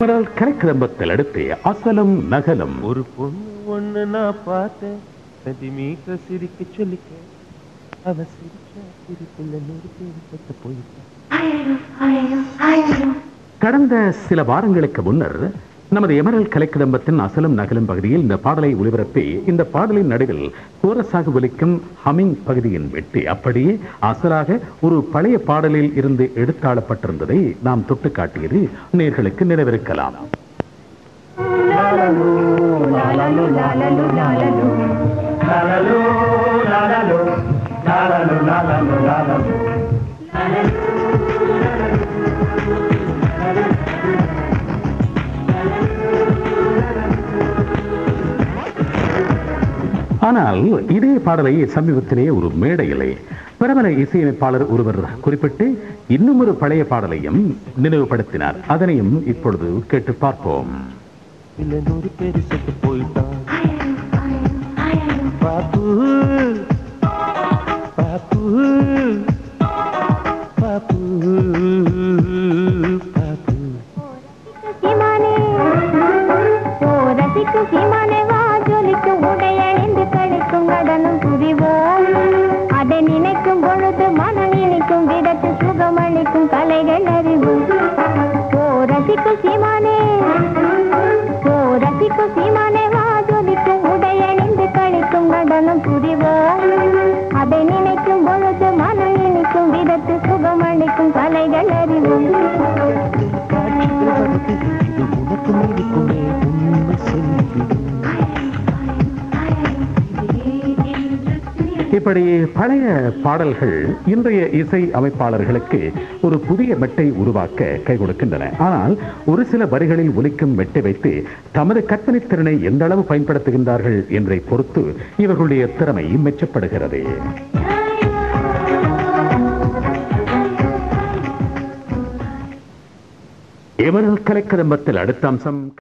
பிறல் கலைக்கிரம்பத்தில் அடுத்து அசலும் நகலும் ஒரு பொண்ணு ஒண்ணு நான் பார்த்தேன் சென்டிமீட்டர் சிரிக்க சொல்லிக்க அவ சிரிச்ச சிரிப்புல நூறு பேர் செத்து போயிட்டான் கடந்த சில வாரங்களுக்கு முன்னர் நமது எமரல் கலைக்கிடம்பத்தின் அசலும் நகலும் பகுதியில் இந்த பாடலை ஒளிபரப்பி இந்த பாடலின் நடுவில் கோரஸாக ஒலிக்கும் ஹமிங் பகுதியின் வெட்டி அப்படியே அசலாக ஒரு பழைய பாடலில் இருந்து எடுத்தாளப்பட்டிருந்ததை நாம் தொட்டு காட்டியது நேர்களுக்கு நினைவிருக்கலாம் ஆனால் இதே பாடலை சமீபத்திலே ஒரு மேடையிலே பிரபல இசையமைப்பாளர் ஒருவர் குறிப்பிட்டு இன்னும் ஒரு பழைய பாடலையும் நினைவுபடுத்தினார் அதனையும் இப்பொழுது கேட்டு பார்ப்போம் இல்ல நூறு பேர் செத்து போயிட்டான் பாப்பு பாப்பு பாப்பு பாப்பு சீமானே ஓ ரசிக்கும் சீமானே வா ஜொலிக்கும் உடையணிந்து கழிக்கும் கடனும் புரிவோம் அதை நினைக்கும் பொழுது மனம் இனிக்கும் விதத்து சுகமளிக்கும் கலைகள் அறிவோம் ஓ ரசிக்கும் சீமானே ஓ ரசிக்கும் சீமானே வா ஜொலிக்கும் உடையணிந்து கழிக்கும் கடனும் புரிவோம் அதை நினைக்கும் பொழுது மனம் இனிக்கும் விதத்து சுகமளிக்கும் கலைகள் அறிவோம் காட்சிகள் வருது இது உனக்கு இருக்குமே உண்மை சொல்லிவிடும் இப்படி பழைய பாடல்கள் இன்றைய இசை அமைப்பாளர்களுக்கு ஒரு புதிய மெட்டை உருவாக்க கை கொடுக்கின்றன ஆனால் ஒரு சில வரிகளில் ஒலிக்கும் மெட்டை வைத்து தமது கற்பனைத் திறனை எந்த அளவு பயன்படுத்துகின்றார்கள் என்பதை பொறுத்து இவர்களுடைய திறமை மெச்சப்படுகிறது எவரல் கலைக்கதம்பத்தில் அடுத்த அம்சம்